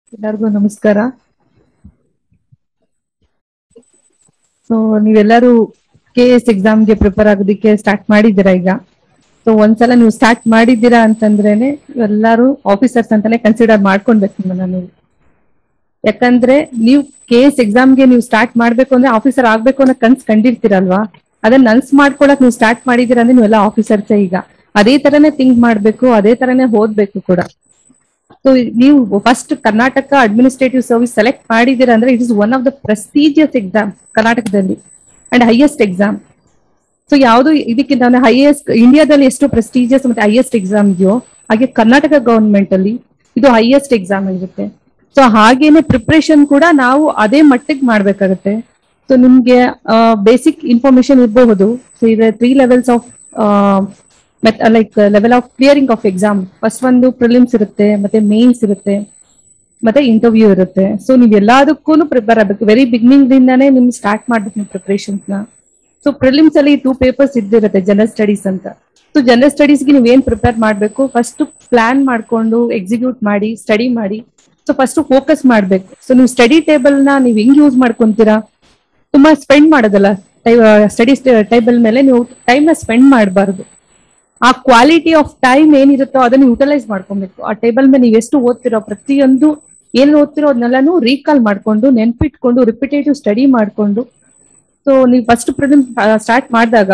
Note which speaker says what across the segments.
Speaker 1: ಎಲ್ಲರಿಗೂ ನಮಸ್ಕಾರ ಸೊ ನೀವೆಲ್ಲರೂ ಕೆ ಎಸ್ ಎಕ್ಸಾಮ್ಗೆ ಪ್ರಿಪೇರ್ ಆಗೋದಕ್ಕೆ ಸ್ಟಾರ್ಟ್ ಮಾಡಿದ್ದೀರಾ ಈಗ ಸೊ ಒಂದ್ಸಲ ನೀವು ಸ್ಟಾರ್ಟ್ ಮಾಡಿದ್ದೀರಾ ಅಂತಂದ್ರೇನೆ ಎಲ್ಲರೂ ಆಫೀಸರ್ಸ್ ಅಂತಾನೆ ಕನ್ಸಿಡರ್ ಮಾಡ್ಕೊಳ್ಬೇಕು ನಿಮ್ಮನ್ನ ನೀವು ಯಾಕಂದ್ರೆ ನೀವು ಕೆ ಎಸ್ ಎಕ್ಸಾಮ್ಗೆ ನೀವು ಸ್ಟಾರ್ಟ್ ಮಾಡ್ಬೇಕು ಅಂದ್ರೆ ಆಫೀಸರ್ ಆಗ್ಬೇಕು ಅನ್ನೋ ಕನ್ಸ್ ಕಂಡಿರ್ತೀರಲ್ವಾ ಅದನ್ನ ನನ್ಸ್ ಮಾಡ್ಕೊಳಕ್ ನೀವು ಸ್ಟಾರ್ಟ್ ಮಾಡಿದ್ದೀರಾ ಅಂದ್ರೆ ನೀವೆಲ್ಲ ಆಫೀಸರ್ಸೇ ಈಗ ಅದೇ ತರನೇ ಥಿಂಕ್ ಮಾಡ್ಬೇಕು ಅದೇ ತರನೇ ಓದ್ಬೇಕು ಕೂಡ ಸೊ ನೀವು first Karnataka administrative service select ಮಾಡಿದ್ದೀರಾ ಅಂದ್ರೆ it is one of the prestigious exam ಕರ್ನಾಟಕದಲ್ಲಿ ಅಂಡ್ ಹೈಯೆಸ್ಟ್ ಎಕ್ಸಾಮ್ ಸೊ ಯಾವುದು ಇದಕ್ಕಿಂತ ಹೈಯೆಸ್ಟ್ ಇಂಡಿಯಾದಲ್ಲಿ ಎಷ್ಟು ಪ್ರೆಸ್ಟೀಜಿಯಸ್ ಮತ್ತೆ ಹೈಯೆಸ್ಟ್ ಎಕ್ಸಾಮ್ ಇದೆಯೋ ಹಾಗೆ ಕರ್ನಾಟಕ ಗವರ್ಮೆಂಟ್ ಅಲ್ಲಿ ಇದು ಹೈಯೆಸ್ಟ್ ಎಕ್ಸಾಮ್ ಇರುತ್ತೆ ಸೊ ಹಾಗೇನೆ ಪ್ರಿಪ್ರೇಷನ್ ಕೂಡ ನಾವು ಅದೇ ಮಟ್ಟಿಗೆ ಮಾಡ್ಬೇಕಾಗತ್ತೆ ಸೊ ನಿಮ್ಗೆ ಬೇಸಿಕ್ ಇನ್ಫಾರ್ಮೇಶನ್ ಇರಬಹುದು ಸೊ ಇದೆ three levels of like level of clearing of exam first ಒಂದು ಪ್ರಿಲಿಮ್ಸ್ ಇರುತ್ತೆ ಮತ್ತೆ ಮೇನ್ಸ್ ಇರುತ್ತೆ ಮತ್ತೆ ಇಂಟರ್ವ್ಯೂ ಇರುತ್ತೆ ಸೊ ನೀವ್ ಎಲ್ಲದಕ್ಕೂ ಪ್ರಿಪೇರ್ ಆಗ್ಬೇಕು ವೆರಿ ಬಿಗಿನಿಂಗ್ ದಿಂದಾನೇ ನಿಮ್ ಸ್ಟಾರ್ಟ್ ಮಾಡ್ಬೇಕು ನೀವು ಪ್ರಿಪರೇಷನ್ಸ್ ನ ಸೊ ಪ್ರಿಲಿಮ್ಸ್ ಅಲ್ಲಿ ಟೂ ಪೇಪರ್ಸ್ ಇದ್ದಿರುತ್ತೆ ಜನರಲ್ ಸ್ಟಡೀಸ್ ಅಂತ ಸೊ ಜನರಲ್ ಸ್ಟಡೀಸ್ಗೆ ನೀವ್ ಏನ್ ಪ್ರಿಪೇರ್ ಮಾಡ್ಬೇಕು ಫಸ್ಟ್ ಪ್ಲಾನ್ ಮಾಡ್ಕೊಂಡು ಎಕ್ಸಿಕ್ಯೂಟ್ ಮಾಡಿ ಸ್ಟಡಿ ಮಾಡಿ ಸೊ ಫಸ್ಟ್ ಫೋಕಸ್ ಮಾಡ್ಬೇಕು ಸೊ ನೀವು ಸ್ಟಡಿ ಟೇಬಲ್ ನ ನೀವು ಹೆಂಗ್ ಯೂಸ್ ಮಾಡ್ಕೊಂತೀರಾ ತುಂಬಾ ಸ್ಪೆಂಡ್ ಮಾಡೋದಲ್ಲ ಸ್ಟಡಿ ಟೇಬಲ್ ಮೇಲೆ ನೀವು ಟೈಮ್ ನ ಸ್ಪೆಂಡ್ ಮಾಡಬಾರ್ದು ಆ ಕ್ವಾಲಿಟಿ ಆಫ್ ಟೈಮ್ ಏನಿರುತ್ತೋ ಅದನ್ನ ಯುಟಿಲೈಸ್ ಮಾಡ್ಕೊಬೇಕು ಆ ಟೇಬಲ್ ಮೇಲೆ ನೀವು ಎಷ್ಟು ಓದ್ತಿರೋ ಪ್ರತಿಯೊಂದು ಏನ್ ಓದ್ತಿರೋ ಅದನ್ನೆಲ್ಲಾನು ರೀಕಾಲ್ ಮಾಡ್ಕೊಂಡು ನೆನ್ಪಿಟ್ಕೊಂಡು ರಿಪಿಟೇಟಿವ್ ಸ್ಟಡಿ ಮಾಡ್ಕೊಂಡು ಸೊ ನೀವು ಫಸ್ಟ್ ಪ್ರಿಲಿಮ್ ಸ್ಟಾರ್ಟ್ ಮಾಡಿದಾಗ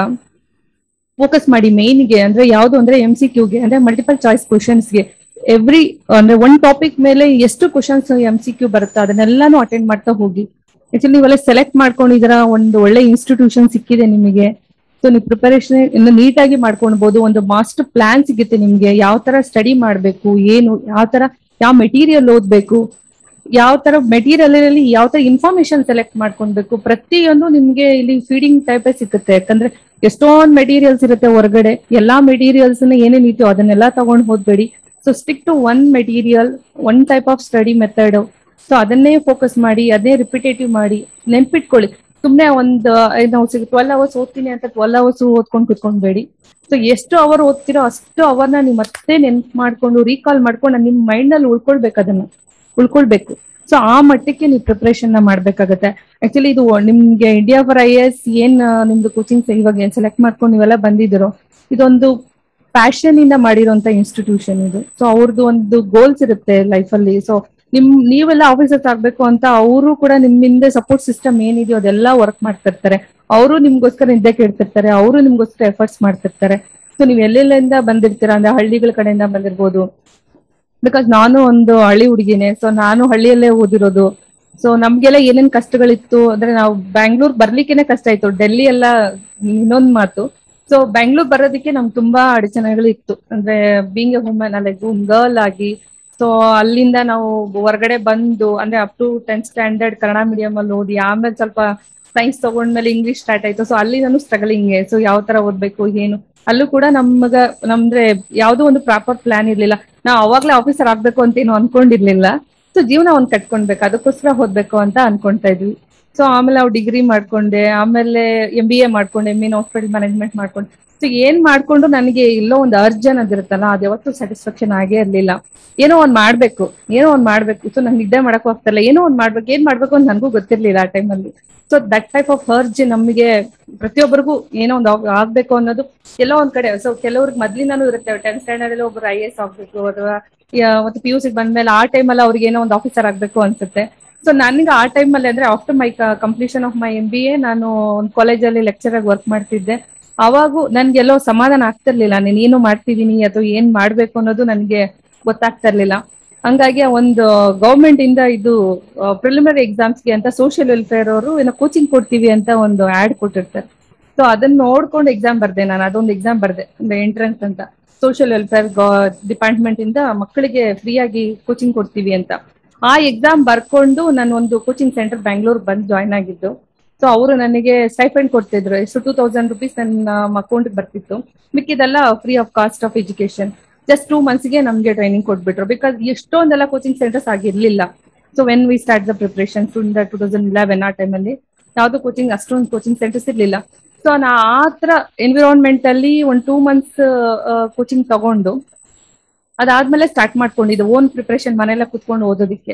Speaker 1: ಫೋಕಸ್ ಮಾಡಿ ಮೇನ್ಗೆ ಅಂದ್ರೆ ಯಾವ್ದು ಅಂದ್ರೆ ಎಂ ಸಿ ಕ್ಯೂಗೆ ಅಂದ್ರೆ ಮಲ್ಟಿಪಲ್ ಚಾಯ್ಸ್ ಕ್ವಶನ್ಸ್ಗೆ ಎವ್ರಿ ಅಂದ್ರೆ ಒನ್ ಟಾಪಿಕ್ ಮೇಲೆ ಎಷ್ಟು ಕ್ವಶನ್ಸ್ ಎಂ ಸಿ ಕ್ಯೂ ಬರುತ್ತೋ ಅದನ್ನೆಲ್ಲಾನು ಅಟೆಂಡ್ ಮಾಡ್ತಾ ಹೋಗಿ ಆಕ್ಚುಲಿ ನೀವೆಲ್ಲ ಸೆಲೆಕ್ಟ್ ಮಾಡ್ಕೊಂಡಿದ್ದೀರಾ ಒಂದು ಒಳ್ಳೆ ಇನ್ಸ್ಟಿಟ್ಯೂಷನ್ ಸಿಕ್ಕಿದೆ ನಿಮಗೆ ಸೊ ನೀವು ಪ್ರಿಪರೇಷನ್ ಇನ್ನು ನೀಟಾಗಿ ಮಾಡ್ಕೊಳ್ಬಹುದು ಒಂದು ಮಾಸ್ಟರ್ ಪ್ಲಾನ್ ಸಿಗುತ್ತೆ ನಿಮ್ಗೆ ಯಾವ ತರ ಸ್ಟಡಿ ಮಾಡ್ಬೇಕು ಏನು ಯಾವ ತರ ಯಾವ ಮೆಟೀರಿಯಲ್ ಓದ್ಬೇಕು ಯಾವ ತರ ಮೆಟೀರಿಯಲ್ ಅಲ್ಲಿ ಯಾವ ತರ ಇನ್ಫಾರ್ಮೇಶನ್ ಸೆಲೆಕ್ಟ್ ಮಾಡ್ಕೊಳ್ಬೇಕು ಪ್ರತಿಯೊಂದು ನಿಮ್ಗೆ ಇಲ್ಲಿ ಫೀಡಿಂಗ್ ಟೈಪೇ ಸಿಗುತ್ತೆ ಯಾಕಂದ್ರೆ ಎಷ್ಟೊಂದ್ ಮೆಟೀರಿಯಲ್ಸ್ ಇರುತ್ತೆ ಹೊರಗಡೆ ಎಲ್ಲಾ ಮೆಟೀರಿಯಲ್ಸ್ ಏನೇನ್ ಇದೆಯೋ ಅದನ್ನೆಲ್ಲ ತಗೊಂಡ್ ಹೋಗ್ಬೇಡಿ so stick to one material one type of study method so ಅದನ್ನೇ ಫೋಕಸ್ ಮಾಡಿ ಅದನ್ನೇ ರಿಪಿಟೇಟಿವ್ ಮಾಡಿ ನೆನ್ಪಿಟ್ಕೊಳ್ಳಿ ಸುಮ್ನೆ ಒಂದು ನಾವು ಟ್ವೆಲ್ ಅವರ್ಸ್ ಓದ್ತೀನಿ ಅಂತ ಟ್ವೆಲ್ ಅವರ್ಸ್ ಓದ್ಕೊಂಡು ಕುತ್ಕೊಂಡ್ಬೇಡಿ ಸೊ ಎಷ್ಟು ಅವರ್ ಓದ್ತಿರೋ ಅಷ್ಟು ಅವರ್ನ ನೀವು ಮತ್ತೆ ನೆನ್ಪ್ ಮಾಡ್ಕೊಂಡು ರೀಕಾಲ್ ಮಾಡ್ಕೊಂಡು ನಿಮ್ ಮೈಂಡ್ ನಲ್ಲಿ ಉಳ್ಕೊಳ್ಬೇಕು ಅದನ್ನ ಉಳ್ಕೊಳ್ಬೇಕು ಸೊ ಆ ಮಟ್ಟಕ್ಕೆ ನೀವು ಪ್ರಿಪರೇಷನ್ ನ ಮಾಡ್ಬೇಕಾಗತ್ತೆ ಆಕ್ಚುಲಿ ಇದು ನಿಮ್ಗೆ ಇಂಡಿಯಾ ಫಾರ್ ಐ ಎಸ್ ಏನ್ ನಿಮ್ದು ಕೋಚಿಂಗ್ ಇವಾಗ ಏನ್ ಸೆಲೆಕ್ಟ್ ಮಾಡ್ಕೊಂಡು ನೀವೆಲ್ಲ ಬಂದಿದ್ದೀರೋ ಇದೊಂದು ಪ್ಯಾಷನ್ ಇಂದ ಮಾಡಿರೋಂತ ಇನ್ಸ್ಟಿಟ್ಯೂಷನ್ ಇದು ಸೊ ಅವ್ರದ್ದು ಒಂದು ಗೋಲ್ಸ್ ಇರುತ್ತೆ ಲೈಫ್ ಅಲ್ಲಿ ಸೊ ನಿಮ್ ನೀವೆಲ್ಲ ಆಫೀಸರ್ಸ್ ಆಗ್ಬೇಕು ಅಂತ ಅವರು ಕೂಡ ನಿಮ್ಮಿಂದ ಸಪೋರ್ಟ್ ಸಿಸ್ಟಮ್ ಏನಿದೆಯೋ ಅದೆಲ್ಲ ವರ್ಕ್ ಮಾಡ್ತಿರ್ತಾರೆ ಅವರು ನಿಮ್ಗೋಸ್ಕರ ನಿದ್ದೆ ಕೇಳ್ತಿರ್ತಾರೆ ಅವರು ನಿಮ್ಗೋಸ್ಕರ ಎಫರ್ಟ್ಸ್ ಮಾಡ್ತಿರ್ತಾರೆ ಸೊ ನೀವ್ ಎಲ್ಲೆಲ್ಲಿಂದ ಬಂದಿರ್ತೀರಾ ಅಂದ್ರೆ ಹಳ್ಳಿಗಳ ಕಡೆಯಿಂದ ಬಂದಿರ್ಬೋದು ಬಿಕಾಸ್ ನಾನು ಒಂದು ಹಳ್ಳಿ ಹುಡುಗಿನೇ ಸೊ ನಾನು ಹಳ್ಳಿಯಲ್ಲೇ ಓದಿರೋದು ಸೊ ನಮ್ಗೆಲ್ಲ ಏನೇನ್ ಕಷ್ಟಗಳಿತ್ತು ಅಂದ್ರೆ ನಾವು ಬ್ಯಾಂಗ್ಳೂರ್ ಬರ್ಲಿಕ್ಕೇನೆ ಕಷ್ಟ ಆಯ್ತು ಡೆಲ್ಲಿ ಎಲ್ಲ ಇನ್ನೊಂದ್ ಮಾತು ಸೊ ಬ್ಯಾಂಗ್ಳೂರ್ ಬರೋದಕ್ಕೆ ನಮ್ಗೆ ತುಂಬಾ ಅಡಚಣೆಗಳು ಇತ್ತು ಅಂದ್ರೆ being a woman like girl ಆಗಿ ಸೊ ಅಲ್ಲಿಂದ ನಾವು ಹೊರಗಡೆ ಬಂದು ಅಂದ್ರೆ up to tenth standard Kannada medium ಅಲ್ಲಿ ಓದಿ ಆಮೇಲೆ ಸ್ವಲ್ಪ ಸೈನ್ಸ್ ತಗೊಂಡ್ಮೇಲೆ ಇಂಗ್ಲಿಷ್ ಸ್ಟಾರ್ಟ್ ಆಯ್ತು ಸೊ ಅಲ್ಲಿ ನಾನು ಸ್ಟ್ರಗಲಿಂಗ್ ಸೊ ಯಾವ ತರ ಓದ್ಬೇಕು ಏನು ಅಲ್ಲೂ ಕೂಡ ನಮ್ಗ ನಮ್ದ್ರೆ ಯಾವ್ದೋ ಒಂದು ಪ್ರಾಪರ್ ಪ್ಲಾನ್ ಇರ್ಲಿಲ್ಲ ನಾವು ಅವಾಗ್ಲೇ ಆಫೀಸರ್ ಆಗ್ಬೇಕು ಅಂತ ಏನು ಅನ್ಕೊಂಡಿರ್ಲಿಲ್ಲ ಸೊ ಜೀವನ ಒಂದ್ ಕಟ್ಕೊಂಡ್ಬೇಕು ಅದಕ್ಕೋಸ್ಕರ ಓದ್ಬೇಕು ಅಂತ ಅನ್ಕೊಂತಾ ಇದ್ವಿ ಸೊ ಆಮೇಲೆ ನಾವು ಡಿಗ್ರಿ ಮಾಡ್ಕೊಂಡೆ ಆಮೇಲೆ ಎಂ ಬಿ ಎ ಮಾಡ್ಕೊಂಡೆ ಎಮ್ ಇನ್ ಹಾಸ್ಪಿಟಲ್ ಮ್ಯಾನೇಜ್ಮೆಂಟ್ ಮಾಡ್ಕೊಂಡೆ ಸೊ ಏನ್ ಮಾಡ್ಕೊಂಡು ನನಗೆ ಎಲ್ಲೋ ಒಂದು ಅರ್ಜ್ ಅನ್ನೋದಿರುತ್ತಲ್ಲ ಅದು ಯಾವತ್ತೂ ಸ್ಯಾಟಿಸ್ಫ್ಯಾಕ್ಷನ್ ಆಗೇ ಇರ್ಲಿಲ್ಲ ಏನೋ ಒಂದ್ ಮಾಡ್ಬೇಕು ಏನೋ ಒಂದ್ ಮಾಡ್ಬೇಕು ಸೊ ನಂಗೆ ನಿದ್ದೆ ಮಾಡಕ್ ಹೋಗ್ತಿಲ್ಲ ಏನೋ ಒಂದ್ ಮಾಡ್ಬೇಕು ಏನ್ ಮಾಡ್ಬೇಕು ಅಂತ ನನಗೂ ಗೊತ್ತಿರ್ಲಿಲ್ಲ ಆ ಟೈಮಲ್ಲಿ ಸೊ ದಟ್ ಟೈಪ್ ಆಫ್ ಹರ್ಜ್ ನಮಗೆ ಪ್ರತಿಯೊಬ್ಬರಿಗೂ ಏನೋ ಒಂದು ಆಗ್ಬೇಕು ಅನ್ನೋದು ಎಲ್ಲೋ ಒಂದ್ ಕಡೆ ಸೊ ಕೆಲವ್ರಿಗೆ ಮೊದ್ಲಿಂದಾನು ಇರುತ್ತೆ ಟೆಂತ್ ಸ್ಟ್ಯಾಂಡರ್ಡ್ ಅಲ್ಲಿ ಒಬ್ರು ಐ ಎಸ್ ಆಗ್ಬೇಕು ಅಥವಾ ಮತ್ತೆ ಪಿ ಯು ಸಿ ಬಂದ್ಮೇಲೆ ಆ ಟೈಮಲ್ಲಿ ಅವ್ರಿಗೆ ಏನೋ ಒಂದು ಆಫೀಸರ್ ಆಗ್ಬೇಕು ಅನ್ಸುತ್ತೆ ಸೊ ನನಗೆ ಆ ಟೈಮಲ್ಲಿ ಅಂದ್ರೆ after my completion of my M B A ನಾನು ಒಂದು ಕಾಲೇಜಲ್ಲಿ ಲೆಕ್ಚರ್ ಆಗಿ ವರ್ಕ್ ಮಾಡ್ತಿದ್ದೆ ಅವಾಗೂ ನನ್ಗೆಲ್ಲೋ ಸಮಾಧಾನ ಆಗ್ತಿರ್ಲಿಲ್ಲ ನೀನ್ ಏನು ಮಾಡ್ತಿದೀನಿ ಅಥವಾ ಏನ್ ಮಾಡ್ಬೇಕು ಅನ್ನೋದು ನನ್ಗೆ ಗೊತ್ತಾಗ್ತಾ ಇರ್ಲಿಲ್ಲ ಹಂಗಾಗಿ ಒಂದು ಗೌರ್ಮೆಂಟ್ ಇಂದ ಇದು ಪ್ರಿಲಿಮಿನರಿ ಎಕ್ಸಾಮ್ಸ್ಗೆ ಅಂತ ಸೋಷಿಯಲ್ ವೆಲ್ಫೇರ್ ಅವರು ಏನೋ ಕೋಚಿಂಗ್ ಕೊಡ್ತೀವಿ ಅಂತ ಒಂದು ಆಡ್ ಕೊಟ್ಟಿರ್ತಾರೆ ಸೊ ಅದನ್ನ ನೋಡ್ಕೊಂಡು ಎಕ್ಸಾಮ್ ಬರ್ದೆ ನಾನು ಅದೊಂದು ಎಕ್ಸಾಮ್ ಬರ್ದೆ ಅಂದ್ರೆ ಎಂಟ್ರೆನ್ಸ್ ಅಂತ ಸೋಷಿಯಲ್ ವೆಲ್ಫೇರ್ ಡಿಪಾರ್ಟ್ಮೆಂಟ್ ಇಂದ ಮಕ್ಕಳಿಗೆ ಫ್ರೀ ಆಗಿ ಕೋಚಿಂಗ್ ಕೊಡ್ತೀವಿ ಅಂತ ಆ ಎಕ್ಸಾಮ್ ಬರ್ಕೊಂಡು ನಾನು ಒಂದು ಕೋಚಿಂಗ್ ಸೆಂಟರ್ ಬ್ಯಾಂಗ್ಳೂರ್ ಬಂದು ಜಾಯ್ನ್ ಆಗಿದ್ದು ಸೊ ಅವರು ನನಗೆ ಸ್ಟೈಫಂಡ್ ಕೊಡ್ತಿದ್ರು ಎಷ್ಟು ಟೂ ತೌಸಂಡ್ ರುಪೀಸ್ ನನ್ನ ಅಕೌಂಟ್ ಬರ್ತಿತ್ತು ಮಿಕ್ಕಿದೆಲ್ಲ free of cost of education just two ಮಂತ್ಸ್ಗೆ ನಮಗೆ ಟ್ರೈನಿಂಗ್ ಕೊಟ್ಬಿಟ್ರು ಬಿಕಾಸ್ ಎಷ್ಟೊಂದೆಲ್ಲ ಕೋಚಿಂಗ್ ಸೆಂಟರ್ಸ್ ಆಗಿರ್ಲಿಲ್ಲ so when we start the preparation to two thousand eleven ಆ ಟೈಮಲ್ಲಿ ಯಾವ್ದು ಕೋಚಿಂಗ್ ಅಷ್ಟೊಂದು ಕೋಚಿಂಗ್ ಸೆಂಟರ್ಸ್ ಇರ್ಲಿಲ್ಲ ಸೊ ನಾ ಆ ತರ ಎನ್ವಿರಾನ್ಮೆಂಟ್ ಅಲ್ಲಿ ಒಂದು ಟೂ ಮಂತ್ಸ್ ಕೋಚಿಂಗ್ ತಗೊಂಡು ಅದಾದ್ಮೇಲೆ ಸ್ಟಾರ್ಟ್ ಮಾಡ್ಕೊಂಡಿದ್ದು ಓನ್ ಪ್ರಿಪರೇಷನ್ ಮನೆಯಲ್ಲ ಕುತ್ಕೊಂಡು ಓದೋದಿಕ್ಕೆ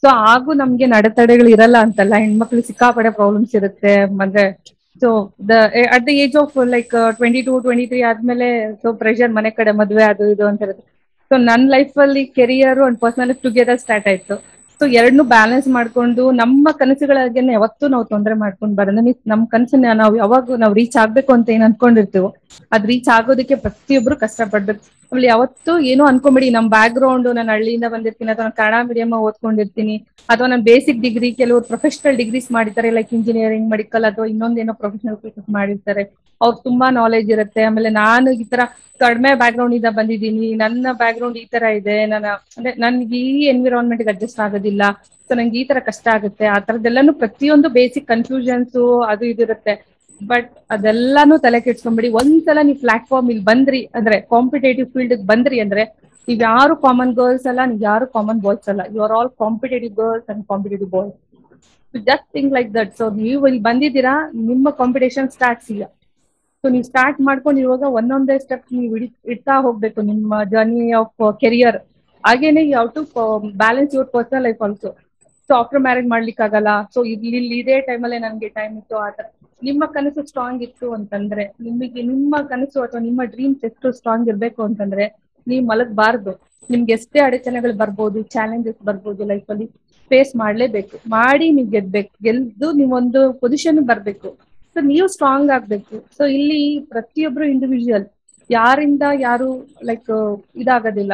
Speaker 1: ಸೊ ಹಾಗೂ ನಮ್ಗೆ ನಡೆತಡೆಗಳು ಇರಲ್ಲ ಅಂತಲ್ಲ ಹೆಣ್ಮಕ್ಳು ಸಿಕ್ಕಾಪಡೆ ಪ್ರಾಬ್ಲಮ್ಸ್ ಇರುತ್ತೆ ಅಂದ್ರೆ so the at the age of like twenty two twenty three ಆದ್ಮೇಲೆ ಸೊ ಪ್ರೆಷರ್ ಮನೆ ಕಡೆ ಮದ್ವೆ ಅದು ಇದು ಅಂತ ಇರುತ್ತೆ ಸೊ ನನ್ನ ಲೈಫ್ ಅಲ್ಲಿ career and personal life together start ಆಯ್ತು ಸೊ ಎರಡನ್ನೂ ಬ್ಯಾಲೆನ್ಸ್ ಮಾಡ್ಕೊಂಡು ನಮ್ಮ ಕನಸುಗಳಿಗೆ ಯಾವತ್ತೂ ನಾವು ತೊಂದರೆ ಮಾಡ್ಕೊಂಡು ಬರೋದು ಮೀನ್ಸ್ ನಮ್ಮ ಕನಸನ್ನ ನಾವು ಯಾವಾಗ ನಾವು ರೀಚ್ ಆಗ್ಬೇಕು ಅಂತ ಏನ್ ಅನ್ಕೊಂಡಿರ್ತೀವೋ ಅದ್ ರೀಚ್ ಆಗೋದಕ್ಕೆ ಪ್ರತಿಯೊಬ್ರು ಕಷ್ಟಪಡ್ಬೇಕು ಆಮೇಲೆ ಯಾವತ್ತೂ ಏನೋ ಅನ್ಕೊಂಬಿಡಿ ನಮ್ ಬ್ಯಾಕ್ ಗ್ರೌಂಡ್ ನಾನು ಹಳ್ಳಿಯಿಂದ ಬಂದಿರ್ತೀನಿ ಅಥವಾ ನಾನು ಕನ್ನಡ ಮೀಡಿಯಂ ಓದ್ಕೊಂಡಿರ್ತೀನಿ ಅಥವಾ ನಾನು ಬೇಸಿಕ್ ಡಿಗ್ರಿ ಕೆಲವರು ಪ್ರೊಫೆಷನಲ್ ಡಿಗ್ರೀಸ್ ಮಾಡಿರ್ತಾರೆ ಲೈಕ್ ಇಂಜಿನಿಯರಿಂಗ್ ಮೆಡಿಕಲ್ ಅಥವಾ ಇನ್ನೊಂದೇನೋ ಪ್ರೊಫೆಷನಲ್ ಕೋರ್ಸಸ್ ಮಾಡಿರ್ತಾರೆ ಅವ್ರು ತುಂಬಾ ನಾಲೆಜ್ ಇರುತ್ತೆ ಆಮೇಲೆ ನಾನು ಈ ತರ ಕಡಿಮೆ ಬ್ಯಾಕ್ ಗ್ರೌಂಡ್ ಇಂದ ಬಂದಿದ್ದೀನಿ ನನ್ನ ಬ್ಯಾಕ್ ಗ್ರೌಂಡ್ ಈ ತರ ಇದೆ ನನ್ನ ಅಂದ್ರೆ ನನ್ಗೆ ಈ ಎನ್ವಿರಾನ್ಮೆಂಟ್ ಅಡ್ಜಸ್ಟ್ ಆಗೋದಿಲ್ಲ ಸೊ ನಂಗೆ ಈ ತರ ಕಷ್ಟ ಆಗುತ್ತೆ ಆ ತರದೆಲ್ಲಾನು ಪ್ರತಿಯೊಂದು ಬೇಸಿಕ್ ಕನ್ಫ್ಯೂಷನ್ಸ್ ಅದು ಇದು ಇರುತ್ತೆ ಬಟ್ ಅದೆಲ್ಲಾನು ತಲೆ ಕೆಡ್ಸ್ಕೊಂಬಿಡಿ ಒಂದ್ಸಲ ನೀವು ಪ್ಲಾಟ್ಫಾರ್ಮ್ ಇಲ್ಲಿ ಬಂದ್ರಿ ಅಂದ್ರೆ ಕಾಂಪಿಟೇಟಿವ್ ಫೀಲ್ಡ್ ಬಂದ್ರಿ ಅಂದ್ರೆ ನೀವ್ ಯಾರು ಕಾಮನ್ ಗರ್ಲ್ಸ್ ಅಲ್ಲ ನೀವ್ ಯಾರು ಕಾಮನ್ ಬಾಯ್ಸ್ ಅಲ್ಲ you are all competitive girls and competitive boys just thing like that so ನೀವು ಇಲ್ಲಿ ಬಂದಿದ್ದೀರಾ ನಿಮ್ಮ ಕಾಂಪಿಟೇಷನ್ ಸ್ಟಾರ್ಟ್ಸ್ ಈಗ ಸೊ ನೀವು ಸ್ಟಾರ್ಟ್ ಮಾಡ್ಕೊಂಡು ಇವಾಗ ಒಂದೊಂದೇ ಸ್ಟೆಪ್ ನೀವು ಇಡಿ ಇಡ್ತಾ ಹೋಗ್ಬೇಕು ನಿಮ್ಮ ಜರ್ನಿ ಆಫ್ ಕೆರಿಯರ್ ಹಾಗೇನೆ ಯಾವ to balance your personal life also so after marriage ಮಾಡ್ಲಿಕ್ಕೆ ಆಗಲ್ಲ ಸೊ ಇಲ್ಲಿ ಇಲ್ಲಿ ಇದೇ ಟೈಮಲ್ಲೇ ನನ್ಗೆ ಟೈಮ್ ಇತ್ತು ಆ ತರ ನಿಮ್ಮ ಕನಸು ಸ್ಟ್ರಾಂಗ್ ಇತ್ತು ಅಂತಂದ್ರೆ ನಿಮಗೆ ನಿಮ್ಮ ಕನಸು ಅಥವಾ ನಿಮ್ಮ ಡ್ರೀಮ್ಸ್ ಎಷ್ಟು ಸ್ಟ್ರಾಂಗ್ ಇರ್ಬೇಕು ಅಂತಂದ್ರೆ ನೀವು ಮಲಗಬಾರ್ದು ನಿಮ್ಗೆ ಎಷ್ಟೇ ಅಡಚಣೆಗಳು ಬರ್ಬೋದು ಚಾಲೆಂಜಸ್ ಬರ್ಬೋದು ಲೈಫ್ ಅಲ್ಲಿ ಫೇಸ್ ಮಾಡ್ಲೇಬೇಕು ಮಾಡಿ ನೀವು ಗೆದ್ಬೇಕು ಗೆಲ್ದು ನೀವೊಂದು ಪೊಸಿಷನ್ ಬರ್ಬೇಕು ಸೊ ನೀವು ಸ್ಟ್ರಾಂಗ್ ಆಗ್ಬೇಕು ಸೊ ಇಲ್ಲಿ ಪ್ರತಿಯೊಬ್ರು ಇಂಡಿವಿಜುವಲ್ ಯಾರಿಂದ ಯಾರು ಲೈಕ್ ಇದಾಗೋದಿಲ್ಲ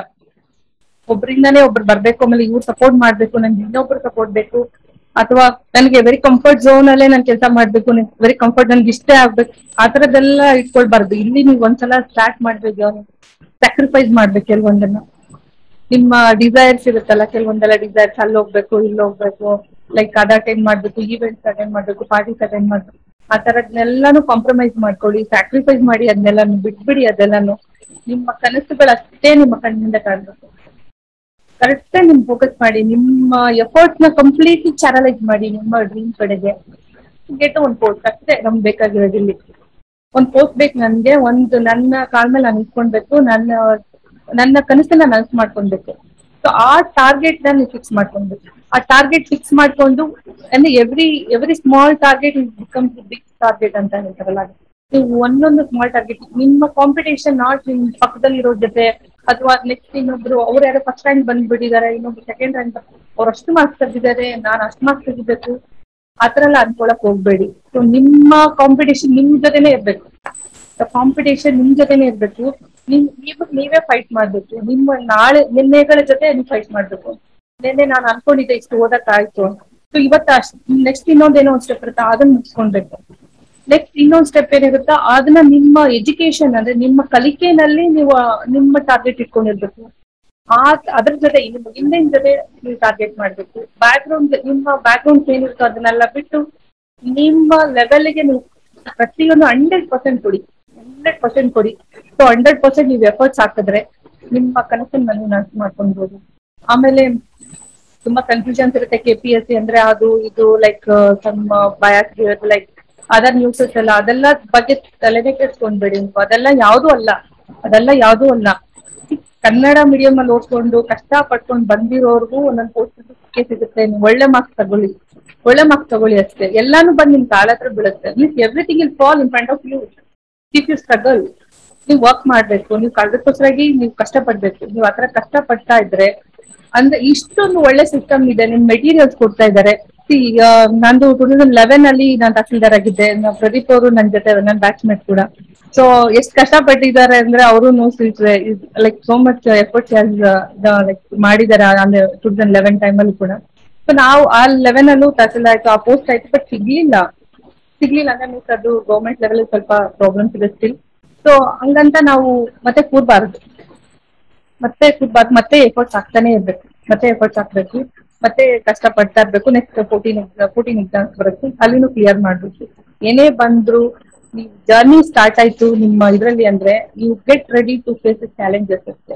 Speaker 1: ಒಬ್ರಿಂದಾನೇ ಒಬ್ರು ಬರ್ಬೇಕು ಆಮೇಲೆ ಇವ್ರು ಸಪೋರ್ಟ್ ಮಾಡ್ಬೇಕು ನನ್ಗೆ ಇನ್ನೊಬ್ರು ಸಪೋರ್ಟ್ ಬೇಕು ಅಥವಾ ನನಗೆ ವೆರಿ ಕಂಫರ್ಟ್ ಝೋನ್ ಅಲ್ಲೇ ನಾನು ಕೆಲಸ ಮಾಡ್ಬೇಕು ವೆರಿ ಕಂಫರ್ಟ್ ನನ್ಗೆ ಇಷ್ಟೇ ಆಗ್ಬೇಕು ಆ ತರದೆಲ್ಲ ಇಟ್ಕೊಳ್ಬಾರ್ದು ಇಲ್ಲಿ ನೀವು ಒಂದ್ಸಲ ಸ್ಟಾರ್ಟ್ ಮಾಡ್ಬೇಕು ಸ್ಯಾಕ್ರಿಫೈಸ್ ಮಾಡ್ಬೇಕು ಕೆಲವೊಂದನ್ನ ನಿಮ್ಮ ಡಿಸೈರ್ಸ್ ಇರುತ್ತಲ್ಲ ಕೆಲವೊಂದೆಲ್ಲ ಡಿಸೈರ್ಸ್ ಅಲ್ಲಿ ಹೋಗ್ಬೇಕು ಇಲ್ಲಿ ಹೋಗ್ಬೇಕು ಲೈಕ್ ಅದ್ ಅಟೆಂಡ್ ಮಾಡ್ಬೇಕು ಈವೆಂಟ್ಸ್ ಅಟೆಂಡ್ ಮಾಡ್ಬೇಕು ಪಾರ್ಟೀಸ್ ಅಟೆಂಡ್ ಮಾಡ್ಬೇಕು ಆ ತರದ್ನೆಲ್ಲಾನು ಕಾಂಪ್ರಮೈಸ್ ಮಾಡ್ಕೊಳ್ಳಿ ಸ್ಯಾಕ್ರಿಫೈಸ್ ಮಾಡಿ ಅದನ್ನೆಲ್ಲಾನು ಬಿಟ್ಬಿಡಿ ಅದೆಲ್ಲಾನು ನಿಮ್ಮ ಕನಸುಗಳು ಅಷ್ಟೇ ನಿಮ್ಮ ಕಣ್ಣಿಂದ ಕಾಣ್ಬೇಕು ಕರೆಕ್ಟ್ ನಿಮ್ ಫೋಕಸ್ ಮಾಡಿ ನಿಮ್ಮ ಎಫರ್ಟ್ಸ್ ನ ಕಂಪ್ಲೀಟ್ಲಿ ಚಾನಲೈಸ್ ಮಾಡಿ ನಿಮ್ಮ ಡ್ರೀಮ್ ಕಡೆಗೆ ಗೆಟ್ ಒಂದ್ ಪೋಸ್ಟ್ ಅಷ್ಟೇ ನಮ್ಗೆ ಬೇಕಾಗಿರೋದು ಇಲ್ಲಿ ಒಂದ್ ಪೋಸ್ಟ್ ಬೇಕು ನನ್ಗೆ ಒಂದು ನನ್ನ ಕಾಲ್ ಮೇಲೆ ನಾನು ನಿಂತ್ಕೊಳ್ಬೇಕು ನನ್ನ ನನ್ನ ಕನಸನ್ನ ನನಸು ಮಾಡ್ಕೊಳ್ಬೇಕು ಸೊ ಆ ಟಾರ್ಗೆಟ್ ನ ನೀವು ಫಿಕ್ಸ್ ಮಾಡ್ಕೊಳ್ಬೇಕು ಆ ಟಾರ್ಗೆಟ್ ಫಿಕ್ಸ್ ಮಾಡ್ಕೊಂಡು ಅಂದ್ರೆ every every small target become big target ಅಂತ ಹೇಳ್ತಾರಲ್ಲ ಅದು. ನೀವು ಒಂದೊಂದು ಸ್ಮಾಲ್ ಟಾರ್ಗೆಟ್ ನಿಮ್ಮ ಕಾಂಪಿಟೇಷನ್ ನಾಟ್ ನಿಮ್ ಪಕ್ಕದಲ್ಲಿರೋ ಜೊತೆ ಅಥವಾ ನೆಕ್ಸ್ಟ್ ಇನ್ನೊಬ್ರು ಅವ್ರು ಯಾರೋ ಫಸ್ಟ್ ರ್ಯಾಂಕ್ ಬಂದ್ಬಿಟ್ಟಿದ್ದಾರೆ ಇನ್ನೊಬ್ರು ಸೆಕೆಂಡ್ ರ್ಯಾಂಕ್ ಅವ್ರು ಅಷ್ಟು ಮಾರ್ಕ್ಸ್ ತೆಗೆದಿದ್ದಾರೆ ನಾನು ಅಷ್ಟು ಮಾರ್ಕ್ಸ್ ತೆಗಿಬೇಕು ಆತರ ಎಲ್ಲ ಅನ್ಕೊಳಕ್ ಹೋಗ್ಬೇಡಿ ಸೊ ನಿಮ್ಮ ಕಾಂಪಿಟೇಷನ್ ನಿಮ್ ಜೊತೆನೆ ಇರ್ಬೇಕು ಕಾಂಪಿಟೇಷನ್ ನಿಮ್ ಜೊತೆನೆ ಇರ್ಬೇಕು ನಿಮ್ ನೀವು ನೀವೇ ಫೈಟ್ ಮಾಡ್ಬೇಕು ನಿಮ್ಮ ನಾಳೆ ನಿನ್ನೆಗಳ ಜೊತೆ ನೀವು ಫೈಟ್ ಮಾಡ್ಬೇಕು ನಿನ್ನೆ ನಾನು ಅನ್ಕೊಂಡಿದ್ದೆ ಇಷ್ಟು ಓದಕ್ ಆಯ್ತು ಸೊ ಇವತ್ತು ಅಷ್ಟ್ ನೆಕ್ಸ್ಟ್ ಇನ್ನೊಂದೇನೋ ಒಂದ್ ಸ್ಟೆಪ್ ಇರುತ್ತೆ ಅದನ್ನ ಮುಗಿಸ್ಕೊಳ್ಬೇಕು ನೆಕ್ಸ್ಟ್ ಇನ್ನೊಂದ್ ಸ್ಟೆಪ್ ಏನಿರುತ್ತಾ ಅದನ್ನ ನಿಮ್ಮ ಎಜುಕೇಶನ್ ಅಂದ್ರೆ ನಿಮ್ಮ ಕಲಿಕೆನಲ್ಲಿ ನೀವು ಆ, ನಿಮ್ಮ ಟಾರ್ಗೆಟ್ ಇಟ್ಕೊಂಡಿರ್ಬೇಕು ಆ ಅದ್ರ ಜೊತೆ ನಿಮ್ಮ ಹಿಂದಿನ ಜೊತೆ ನೀವು ಟಾರ್ಗೆಟ್ ಮಾಡ್ಬೇಕು ಬ್ಯಾಕ್ ಗ್ರೌಂಡ್ ನಿಮ್ಮ ಬ್ಯಾಕ್ ಗ್ರೌಂಡ್ ಏನಿರುತ್ತೋ ಅದನ್ನೆಲ್ಲ ಬಿಟ್ಟು ನಿಮ್ಮ ಲೆವೆಲ್ಗೆ ನೀವು ಪ್ರತಿಯೊಂದು ಹಂಡ್ರೆಡ್ ಪರ್ಸೆಂಟ್ ಕೊಡಿ ಹಂಡ್ರೆಡ್ ಪರ್ಸೆಂಟ್ ಕೊಡಿ ಸೊ ಹಂಡ್ರೆಡ್ ಪರ್ಸೆಂಟ್ ನೀವು ಎಫರ್ಟ್ಸ್ ಹಾಕಿದ್ರೆ ನಿಮ್ಮ ಕನಸನ್ನ ನೀವು ನನ್ಸು ಮಾಡ್ಕೊಳ್ಬೋದು ಆಮೇಲೆ ತುಂಬಾ ಕನ್ಫ್ಯೂಷನ್ಸ್ ಇರುತ್ತೆ ಕೆ ಪಿ ಎಸ್ ಸಿ ಅಂದ್ರೆ ಅದು ಇದು ಲೈಕ್ ನಮ್ಮ ಬಯಾಸ್ ಲೈಕ್ ಅದರ್ ನ್ಯೂಸಸ್ ಎಲ್ಲ ಅದೆಲ್ಲ ಬಗ್ಗೆ ತಲೆನೇ ಕೆಡ್ಸ್ಕೊಂಡ್ಬೇಡಿ ನೀವು ಅದೆಲ್ಲ ಯಾವ್ದು ಅಲ್ಲ ಅದೆಲ್ಲ ಯಾವ್ದು ಅಲ್ಲ ಕನ್ನಡ ಮೀಡಿಯಂ ಅಲ್ಲಿ ಓದ್ಕೊಂಡು ಕಷ್ಟ ಪಟ್ಕೊಂಡು ಬಂದಿರೋರ್ಗು ಒಂದೊಂದು ಪೋಸ್ಟ್ ಸಿಕ್ಕೇ ಸಿಗುತ್ತೆ ನೀವು ಒಳ್ಳೆ ಮಾರ್ಕ್ಸ್ ತಗೊಳ್ಳಿ ಒಳ್ಳೆ ಮಾರ್ಕ್ಸ್ ತಗೊಳ್ಳಿ ಅಷ್ಟೇ ಎಲ್ಲಾನು ಬಂದು ನಿಮ್ ಕಾಲ ಹತ್ರ ಬೀಳುತ್ತೆ means everything will fall in front of you if you struggle ನೀವು ವರ್ಕ್ ಮಾಡ್ಬೇಕು ನೀವು ಕಳೆದಕ್ಕೋಸ್ಕರಾಗಿ ನೀವು ಕಷ್ಟಪಡ್ಬೇಕು ನೀವು ಆತರ ಕಷ್ಟಪಡ್ತಾ ಇದ್ರೆ ಅಂದ್ರೆ ಇಷ್ಟೊಂದು ಒಳ್ಳೆ ಸಿಸ್ಟಮ್ ಇದೆ ನಿಮ್ ಮೆಟೀರಿಯಲ್ಸ್ ಕೊಡ್ತಾ ಇದ್ದಾರೆ ಈಗ ನಂದು ಟೂ ತೌಸಂಡ್ ಲೆವೆನ್ ಅಲ್ಲಿ ನಾನು ತಹಸೀಲ್ದಾರ್ ಆಗಿದ್ದೆ ನ- ಪ್ರದೀಪ್ ಅವರು ನನ್ನ ಜೊತೆ ನನ್ನ ಬ್ಯಾಚ್ಮೇಟ್ ಕೂಡ ಸೊ ಎಷ್ಟು ಕಷ್ಟಪಟ್ಟಿದ್ದಾರೆ ಅಂದ್ರೆ ಅವರು like so much efforts like ಮಾಡಿದ್ದಾರೆ ಅಂದ್ರೆ ಟೂ ತೌಸಂಡ್ ಲೆವೆನ್ ಟೈಮ್ ಅಲ್ಲಿ ಕೂಡ ಸೊ ನಾವು ಆ ಲೆವೆನ್ ಅಲ್ಲೂ ತಹಸೀಲ್ದಾರ್ ಆಯ್ತು ಆ ಪೋಸ್ಟ್ ಆಯ್ತು ಬಟ್ ಸಿಗ್ಲಿಲ್ಲ ಸಿಗ್ಲಿಲ್ಲ ಅಂದ್ರೆ ಮೀನ್ಸ್ ಅದು ಗೌರ್ಮೆಂಟ್ ಲೆವೆಲ್ ಸ್ವಲ್ಪ ಪ್ರಾಬ್ಲಮ್ಸ್ ಇದೆ ಸ್ಟಿಲ್ ಸೊ ಹಂಗಂತ ನಾವು ಮತ್ತೆ ಕೂರ್ಬಾರ್ದು ಮತ್ತೆ ಕೂರ್ಬಾರ್ದು ಮತ್ತೆ ಎಫರ್ಟ್ಸ್ ಹಾಕ್ತಾನೆ ಇರ್ಬೇಕು ಮತ್ತೆ ಎಫರ್ಟ್ಸ್ ಹಾಕ್ಬೇಕು ಮತ್ತೆ ಕಷ್ಟ ಪಡ್ತಾ ಇರ್ಬೇಕು ನೆಕ್ಸ್ಟ್ ಫೋರ್ಟೀನ್ ಫೋರ್ಟೀನ್ ಎಕ್ಸಾಮ್ಸ್ ಬರುತ್ತೆ ಅಲ್ಲಿನೂ ಕ್ಲಿಯರ್ ಮಾಡ್ಬೇಕು ಏನೇ ಬಂದ್ರು ನೀವು ಜರ್ನಿ ಸ್ಟಾರ್ಟ್ ಆಯ್ತು ನಿಮ್ಮ ಇದ್ರಲ್ಲಿ ಅಂದ್ರೆ you get ready to face challenges ಅಷ್ಟೇ